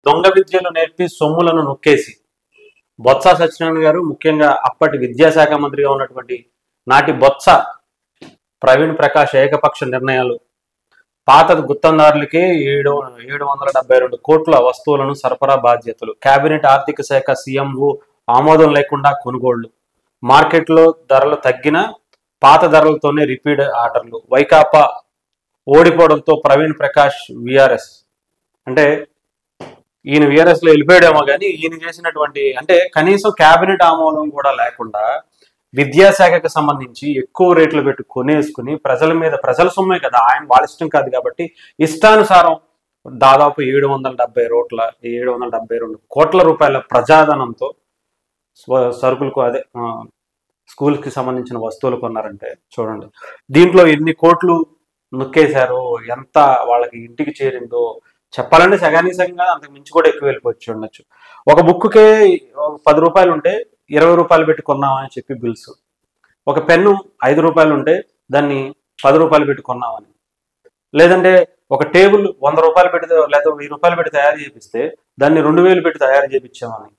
దొంగ విద్యలు నేర్పి సొమ్ములను నొక్కేసి బొత్స సత్యనారాయణ గారు ముఖ్యంగా అప్పటి విద్యాశాఖ మంత్రిగా ఉన్నటువంటి నాటి బొత్స ప్రవీణ్ ప్రకాష్ ఏకపక్ష నిర్ణయాలు పాత గుత్తందారులకే ఏడు ఏడు వందల డెబ్బై రెండు కోట్ల వస్తువులను సరఫరా బాధ్యతలు కేబినెట్ ఆర్థిక శాఖ సీఎంఓ ఆమోదం లేకుండా కొనుగోళ్లు మార్కెట్లో ధరలు తగ్గిన పాత ధరలతోనే రిపీట్ ఆర్డర్లు వైకాపా ఓడిపోవడంతో ప్రవీణ్ ప్రకాష్ విఆర్ఎస్ అంటే ఈయన విఆర్ఎస్ లో వెళ్ళిపోయాడేమో కానీ ఈయన చేసినటువంటి అంటే కనీసం కేబినెట్ ఆమోదం కూడా లేకుండా విద్యాశాఖకు సంబంధించి ఎక్కువ రేట్లు పెట్టి కొనేసుకుని ప్రజల మీద ప్రజల సొమ్మే కదా ఆయన వాళ్ళ ఇష్టం కాదు కాబట్టి ఇష్టానుసారం దాదాపు ఏడు వందల డెబ్బై రోట్ల ఏడు వందల డెబ్బై రెండు కోట్ల రూపాయల ప్రజాధనంతో స్వ- సరుకులకు అదే ఆ, స్కూల్కి సంబంధించిన వస్తువులు కొన్నారంటే చూడండి దీంట్లో ఎన్ని కోట్లు నొక్కేశారో ఎంత వాళ్ళకి ఇంటికి చేరిందో చెప్పాలంటే సగానిసంగా అంతకు మించి కూడా ఎక్కువ వెళ్ళిపోవచ్చు ఉండొచ్చు ఒక బుక్కే పది రూపాయలు ఉంటే ఇరవై రూపాయలు పెట్టి కొన్నామని చెప్పి బిల్స్ ఒక పెన్ను ఐదు రూపాయలు ఉంటే దాన్ని పది రూపాయలు పెట్టి కొన్నామని లేదంటే ఒక టేబుల్ వంద రూపాయలు పెట్టి లేదా వెయ్యి రూపాయలు పెట్టి తయారు చేపిస్తే దాన్ని రెండు వేలు పెట్టి తయారు చేపించామని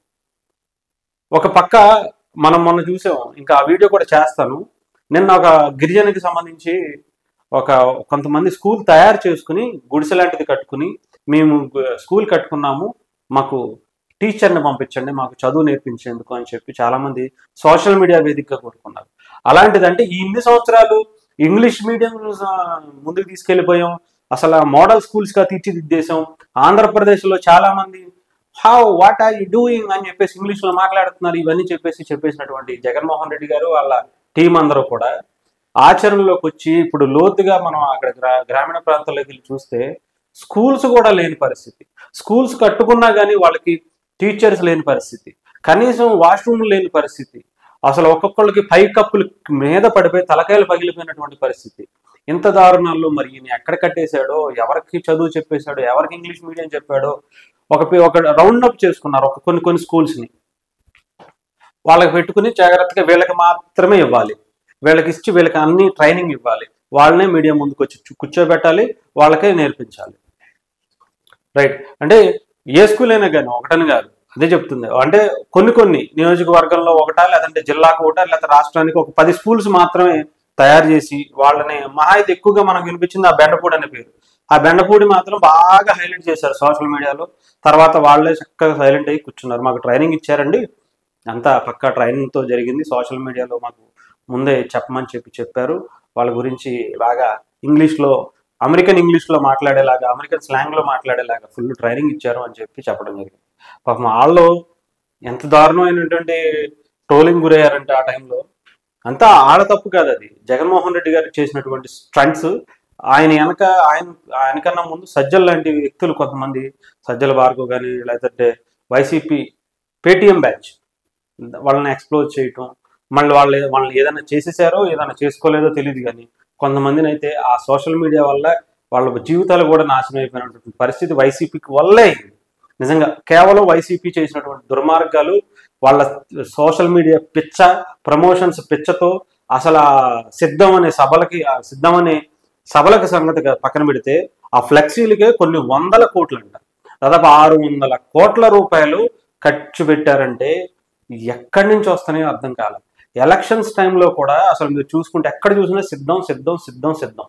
ఒక పక్క మనం మొన్న చూసాం ఇంకా ఆ వీడియో కూడా చేస్తాను నిన్న ఒక గిరిజనకి సంబంధించి ఒక కొంతమంది స్కూల్ తయారు చేసుకుని గుడిసె లాంటిది కట్టుకుని మేము గు- స్కూల్ కట్టుకున్నాము మాకు టీచర్ని పంపించండి మాకు చదువు నేర్పించేందుకు అని చెప్పి చాలా మంది సోషల్ మీడియా వేదికగా కోరుకున్నారు అలాంటిదంటే ఈ ఇన్ని సంవత్సరాలు ఇంగ్లీష్ మీడియం ఆ, ముందుకు తీసుకెళ్లిపోయాం అసలు మోడల్ స్కూల్స్ గా తీర్చిదిద్దేశాం ఆంధ్రప్రదేశ్లో చాలా మంది how what are you doing అని చెప్పేసి ఇంగ్లీష్ లో మాట్లాడుతున్నారు ఇవన్నీ చెప్పేసి చెప్పేసినటువంటి జగన్మోహన్ రెడ్డి గారు వాళ్ళ టీం అందరూ కూడా ఆచరణలోకి వచ్చి ఇప్పుడు లోతుగా మనం అక్కడ గ్రా- గ్రామీణ ప్రాంతాల్లోకి వెళ్ళి చూస్తే స్కూల్స్ కూడా లేని పరిస్థితి స్కూల్స్ కట్టుకున్నా కానీ వాళ్ళకి టీచర్స్ లేని పరిస్థితి కనీసం వాష్రూమ్ లేని పరిస్థితి అసలు ఒక్కొక్కళ్ళకి పై కప్పులు మీద పడిపోయి తలకాయలు పగిలిపోయినటువంటి పరిస్థితి ఇంత దారుణాల్లో మరి ఈయన ఎక్కడ కట్టేశాడో ఎవరికి చదువు చెప్పేశాడో ఎవరికి ఇంగ్లీష్ మీడియం చెప్పాడో ఒక పి- ఒక రౌండ్ అప్ చేసుకున్నారు ఒక కొన్ని కొన్ని schools ని వాళ్ళకి పెట్టుకుని జాగ్రత్తగా వీళ్ళకి మాత్రమే ఇవ్వాలి వీళ్ళకి ఇచ్చి వీళ్ళకి అన్ని ట్రైనింగ్ ఇవ్వాలి వాళ్ళనే మీడియం ముందుకు వచ్చి చూ- కూర్చోబెట్టాలి వాళ్ళకే నేర్పించాలి రైట్ అంటే ఏ స్కూల్ అయినా కానీ ఒకటని కాదు అదే చెప్తుంది అంటే కొన్ని కొన్ని నియోజకవర్గంలో ఒకటా లేదంటే జిల్లాకు ఒకటా లేకపోతే రాష్ట్రానికి ఒక పది స్కూల్స్ మాత్రమే తయారు చేసి వాళ్ళని మహా అయితే ఎక్కువగా మనకు వినిపించింది ఆ బెండపూడి అనే పేరు ఆ బెండపూడి మాత్రం బాగా హైలైట్ చేశారు సోషల్ మీడియాలో తర్వాత వాళ్ళే చక్కగా సైలెంట్ అయ్యి కూర్చున్నారు మాకు ట్రైనింగ్ ఇచ్చారండి అంతా పక్కా ట్రైనింగ్ తో జరిగింది సోషల్ మీడియాలో మాకు ముందే చెప్పమని చెప్పి చెప్పారు వాళ్ళ గురించి బాగా ఇంగ్లీష్ లో అమెరికన్ ఇంగ్లీష్ లో మాట్లాడేలాగా అమెరికన్ స్లాంగ్ లో మాట్లాడేలాగా ఫుల్ ట్రైనింగ్ ఇచ్చారు అని చెప్పి చెప్పడం జరిగింది పాపం వాళ్ళు ఎంత దారుణమైనటువంటి ట్రోలింగ్ గురయ్యారంటే ఆ టైంలో అంతా ఆడ తప్పు కాదు అది జగన్మోహన్ రెడ్డి గారు చేసినటువంటి స్టంట్స్ ఆయన వెనక ఆయన ఆయనకన్నా ముందు సజ్జల లాంటి వ్యక్తులు కొంతమంది సజ్జల భార్గవ్ కానీ లేదంటే వైసీపీ పేటిఎం బ్యాచ్ వాళ్ళని ఎక్స్ప్లోర్ చేయటం మళ్ళీ వాళ్ళు ఏ- వాళ్ళని ఏదైనా చేసేసారో ఏదైనా చేసుకోలేదో తెలియదు కానీ కొంతమందిని అయితే ఆ సోషల్ మీడియా వల్ల వాళ్ళ జీవితాలు కూడా నాశనం అయిపోయినటువంటి పరిస్థితి వైసీపీకి వల్లే అయింది. నిజంగా కేవలం వైసీపీ చేసినటువంటి దుర్మార్గాలు వాళ్ళ సోషల్ మీడియా పిచ్చ ప్రమోషన్స్ పిచ్చతో అసలు ఆ సిద్ధం అనే సభలకి ఆ సిద్ధం అనే సభలకు సంగతి పక్కన పెడితే ఆ ఫ్లెక్సీలకే కొన్ని వందల కోట్లు అంట దాదాపు ఆరు వందల కోట్ల రూపాయలు ఖర్చు పెట్టారంటే ఎక్కడి నుంచి వస్తున్నాయో అర్థం కాల ఎలక్షన్స్ టైంలో కూడా అసలు మీరు చూసుకుంటే ఎక్కడ చూసినా సిద్ధం సిద్ధం సిద్ధం సిద్ధం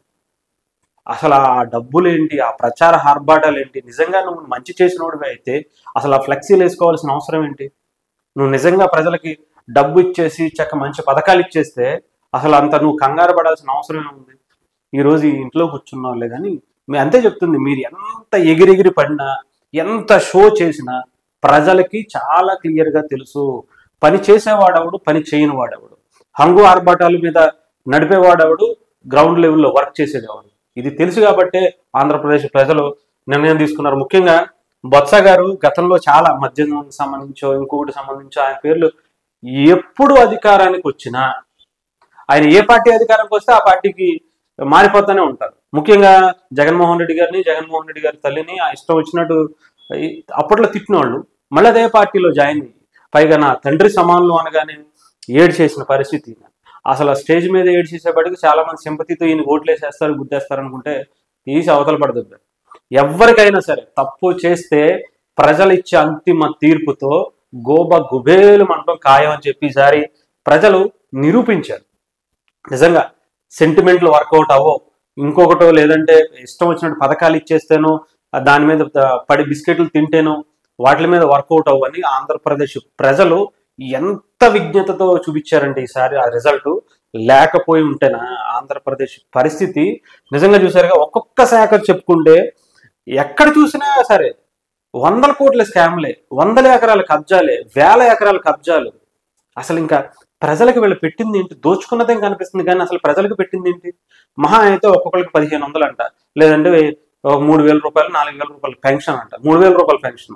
అసలు ఆ డబ్బులు ఏంటి ఆ ప్రచార ఆర్భాటాలు ఏంటి నిజంగా నువ్వు మంచి చేసినోడివి అయితే అసలు ఆ ఫ్లెక్సీలు వేసుకోవాల్సిన అవసరం ఏంటి నువ్వు నిజంగా ప్రజలకి డబ్బు ఇచ్చేసి చక్క మంచి పథకాలు ఇచ్చేస్తే అసలు అంత నువ్వు కంగారు పడాల్సిన అవసరం ఏముంది ఈ రోజు ఈ ఇంట్లో కూర్చున్నావులే కానీ మీ అంతే చెప్తుంది మీరు ఎంత ఎగిరెగిరి పడినా ఎంత షో చేసినా ప్రజలకి చాలా క్లియర్గా తెలుసు పని చేసేవాడెవడు పని చేయని వాడెవడు హంగు ఆర్భాటాల మీద నడిపేవాడెవడు గ్రౌండ్ లెవెల్లో వర్క్ చేసేదేవాడు ఇది తెలుసు కాబట్టే ఆంధ్రప్రదేశ్ ప్రజలు నిర్ణయం తీసుకున్నారు ముఖ్యంగా బొత్స గారు గతంలో చాలా మద్యం సంబంధించో ఇంకొకటి సంబంధించో ఆయన పేర్లు ఎప్పుడు అధికారానికి వచ్చినా ఆయన ఏ పార్టీ అధికారానికి వస్తే ఆ పార్టీకి మారిపోతూనే ఉంటారు ముఖ్యంగా జగన్మోహన్ రెడ్డి గారిని జగన్మోహన్ రెడ్డి గారి తల్లిని ఆ ఇష్టం వచ్చినట్టు ఈ- అప్పట్లో తిట్టిన వాళ్ళు మళ్ళీ అదే పార్టీలో జాయిన్ అయ్యి పైగా నా తండ్రి సమానులు అనగానే ఏడు చేసిన పరిస్థితి అసలు ఆ స్టేజ్ మీద ఏడు చేసేపటికి చాలా మంది సింపతితో ఈయన ఓట్లు వేసేస్తారు గుద్దేస్తారు అనుకుంటే తీసి అవతల పడదు ఎవరికైనా సరే తప్పు చేస్తే ప్రజలు ఇచ్చే అంతిమ తీర్పుతో గోబ గుబేలు మంటం ఖాయం అని చెప్పి ఈసారి ప్రజలు నిరూపించారు నిజంగా సెంటిమెంట్లు వర్కౌట్ అవ్వవు ఇంకొకటో లేదంటే ఇష్టం వచ్చినట్టు పథకాలు ఇచ్చేస్తేనో ఆ దాని మీద ద- పడి బిస్కెట్లు తింటేనో వాటి మీద వర్కౌట్ అవ్వని ఆంధ్రప్రదేశ్ ప్రజలు ఎంత విజ్ఞతతో చూపించారంటే ఈసారి ఆ రిజల్ట్ లేకపోయి ఉంటేనా ఆంధ్రప్రదేశ్ పరిస్థితి నిజంగా చూసారుగా ఒక్కొక్క శాఖ చెప్పుకుంటే ఎక్కడ చూసినా సరే వందల కోట్ల స్కామ్లే వందల ఎకరాల కబ్జాలే వేల ఎకరాల కబ్జాలు అసలు ఇంకా ప్రజలకు వీళ్ళు పెట్టింది ఏంటి దోచుకున్నదేం కనిపిస్తుంది కానీ అసలు ప్రజలకు పెట్టింది ఏంటి మహా అయితే ఒక్కొక్కరికి పదిహేను వందలు అంట లేదంటే ఒక మూడు వేల రూపాయలు నాలుగు వేల రూపాయలు పెన్షన్ అంట మూడు వేల రూపాయల పెన్షన్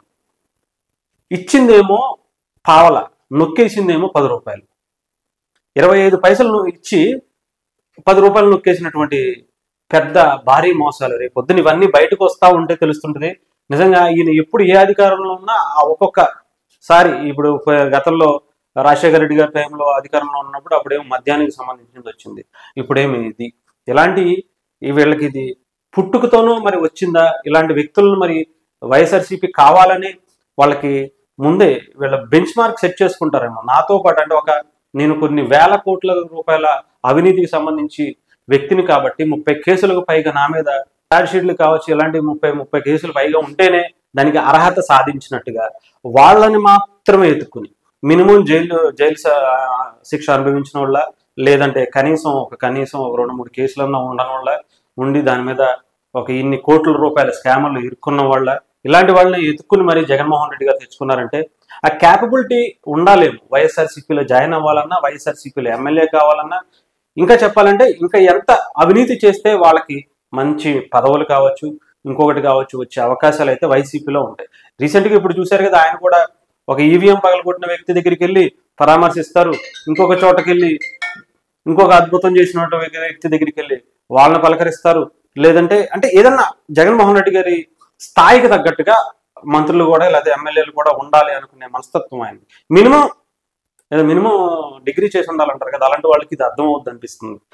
ఇచ్చిందేమో పావల నొక్కేసిందేమో పది రూపాయలు ఇరవై ఐదు పైసలు నువ్వు ఇచ్చి పది రూపాయలు నొక్కేసినటువంటి పెద్ద భారీ మోసాలు రేపు పొద్దున ఇవన్నీ బయటకు వస్తా ఉంటే తెలుస్తుంటది నిజంగా ఈయన ఎప్పుడు ఏ అధికారంలో ఉన్నా ఆ ఒక్కొక్కసారి ఇప్పుడు ప- గతంలో రాజశేఖర రెడ్డి గారి టైంలో అధికారంలో ఉన్నప్పుడు అప్పుడేమో మద్యానికి సంబంధించింది వచ్చింది ఇప్పుడేమి ఇది ఇలాంటి ఈ వీళ్ళకి ఇది పుట్టుకతోనూ మరి వచ్చిందా ఇలాంటి వ్యక్తులను మరి వైఎస్ఆర్సీపీ కావాలని వాళ్ళకి ముందే వీళ్ళ బెంచ్ మార్క్ సెట్ చేసుకుంటారేమో నాతో పాటు అంటే ఒక నేను కొన్ని వేల కోట్ల రూపాయల అవినీతికి సంబంధించి వ్యక్తిని కాబట్టి ముప్పై కేసులకు పైగా నా మీద ఛార్జ్ షీట్లు కావచ్చు ఇలాంటి ముప్పై ముప్పై కేసులు పైగా ఉంటేనే దానికి అర్హత సాధించినట్టుగా వాళ్ళని మాత్రమే ఎత్తుకుని మినిమం జైలు జైలు స- శిక్ష అనుభవించిన వాళ్ళ లేదంటే కనీసం ఒక కనీసం ఒక రెండు మూడు కేసులన్నా ఉండడం వల్ల ఉండి దాని మీద ఒక ఇన్ని కోట్ల రూపాయల స్కాములు ఇరుక్కున్న వాళ్ళ ఇలాంటి వాళ్ళని ఎత్తుక్కుని మరి జగన్మోహన్ రెడ్డి గారు తెచ్చుకున్నారంటే ఆ క్యాపబిలిటీ ఉండాలేమో వైఎస్ఆర్సీపీలో జాయిన్ అవ్వాలన్నా వైఎస్ఆర్సీపీలో ఎమ్మెల్యే కావాలన్నా ఇంకా చెప్పాలంటే ఇంకా ఎంత అవినీతి చేస్తే వాళ్ళకి మంచి పదవులు కావచ్చు ఇంకొకటి కావచ్చు వచ్చే అవకాశాలు అయితే వైసీపీలో ఉంటాయి రీసెంట్గా ఇప్పుడు చూశారు కదా ఆయన కూడా ఒక ఈవీఎం పగలగొట్టిన వ్యక్తి దగ్గరికి వెళ్ళి పరామర్శిస్తారు ఇంకొక చోటకి వెళ్ళి ఇంకొక అద్భుతం చేసిన వ్యక్తి దగ్గరికి వెళ్ళి వాళ్ళని పలకరిస్తారు లేదంటే అంటే ఏదన్నా జగన్మోహన్ రెడ్డి గారి స్థాయికి తగ్గట్టుగా మంత్రులు కూడా లేదా ఎమ్మెల్యేలు కూడా ఉండాలి అనుకునే మనస్తత్వం ఆయన మినిమం మినిమం డిగ్రీ చేసి ఉండాలంటారు కదా అలాంటి వాళ్ళకి ఇది అర్థం అవుద్ది అనిపిస్తుంది